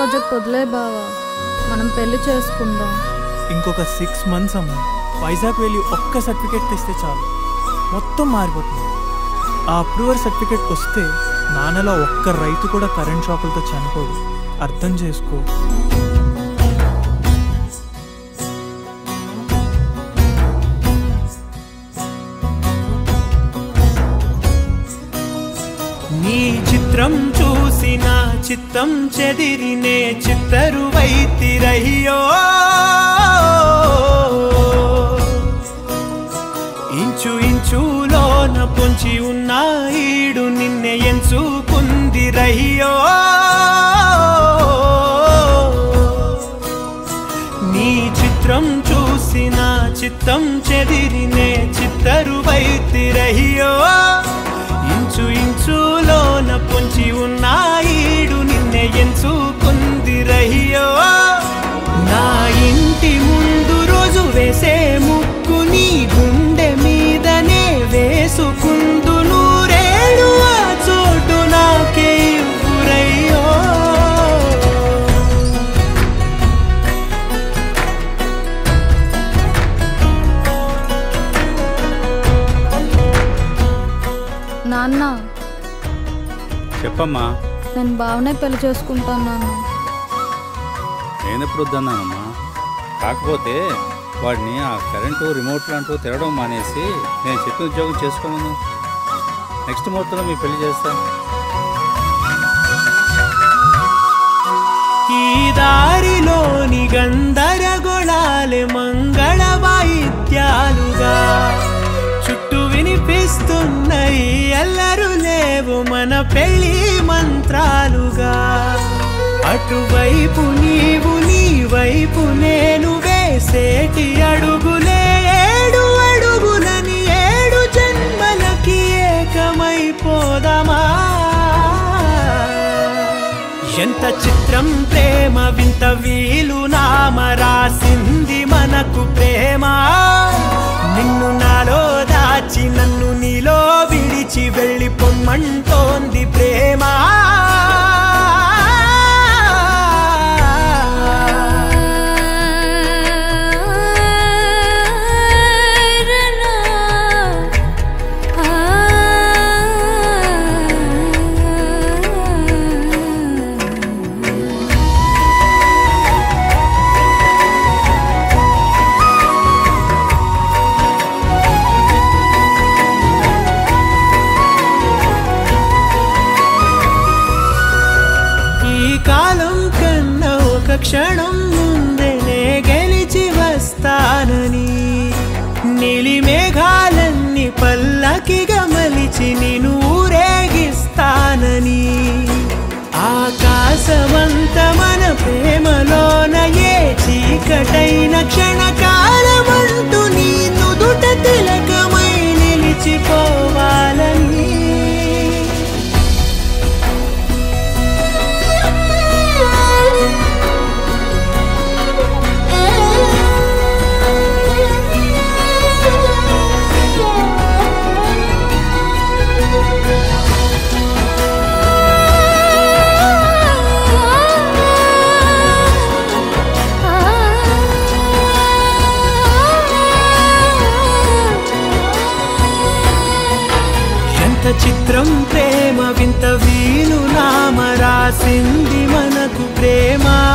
project వదిలే బావా మనం పెళ్లి చేసుకుందాం ఇంకొక సిక్స్ మంత్స్ అమ్మ వైజాగ్ వెళ్ళి ఒక్క సర్టిఫికేట్ తెస్తే చాలు మొత్తం మారిపోతుంది ఆ అప్రూవర్ సర్టిఫికేట్ వస్తే నాన్నలో ఒక్క రైతు కూడా కరెంట్ షాకులతో చనిపోడు అర్థం చేసుకో నీ చిత్రం చూసిన చిత్తం చెదిరినే చిత్తరు వైతిరయ్యో ఇంచు ఇంచులోన పొంచి ఉన్న ఈడు నిన్నే ఎంచుకుంది రయ్యో నీ చిత్రం చూసిన చిత్తం చెదిరినే చిత్తరు వైతిరయ్యో ఇంచు ఇంచులోన పొంచి ఉన్న ఈడు నిన్నే ఎంచుకుంది రయ్యో నా ఇంటి ముందు రోజు వేసే ముక్కు నీ గుండె మీదనే వేసుకుందు నూరేడు ఆ చోటు నాకే ఇవ్వురయ్యో నాన్న చెప్పమ్మా నేను బావనే పెళ్లి చేసుకుంటాను నాన్న నేనెప్పుడు వద్దన్నానమ్మా కాకపోతే వాడిని ఆ కరెంటు రిమోట్ అంటూ తిరగడం మానేసి నేను చెప్పిన ఉద్యోగం చేసుకోమను నెక్స్ట్ ముహూర్తంలో మీ పెళ్లి చేస్తా ఈ దారిలోని గందరగోళాలే మంగళ వాయిద్యాలుగా చుట్టూ వినిపిస్తున్నాయి ఎల్లరు లేవు మన పెళ్లి మంత్రాలుగా అటువైపు నీవు నీ వైపు నేను వేసేటి అడుగులే ఏడు అడుగులని ఏడు జన్మలకి ఏకమైపోదామా ఎంత చిత్రం ప్రేమ వింత వీలు నామ రాసింది మనకు ప్రేమ నిన్ను నాలో దాచి నన్ను నీలో విడిచి వెళ్ళి పొమ్మంటోంది ప్రేమ ఈ కాలం కన్నా ఒక క్షణం ముందేనే గెలిచి వస్తానని నీలి మేఘాలన్నీ పల్లకిగా మలిచి నేను ఊరేగిస్తానని ఆకాశమంత మన ప్రేమలోన ఏ చీకటైన క్షణకాలమంటూ నీ నుదుట తిలకమై నిలిచిపోవాలని ఎంత చిత్రం ప్రేమ వింత వీలు నామ రాసింది మనకు ప్రేమ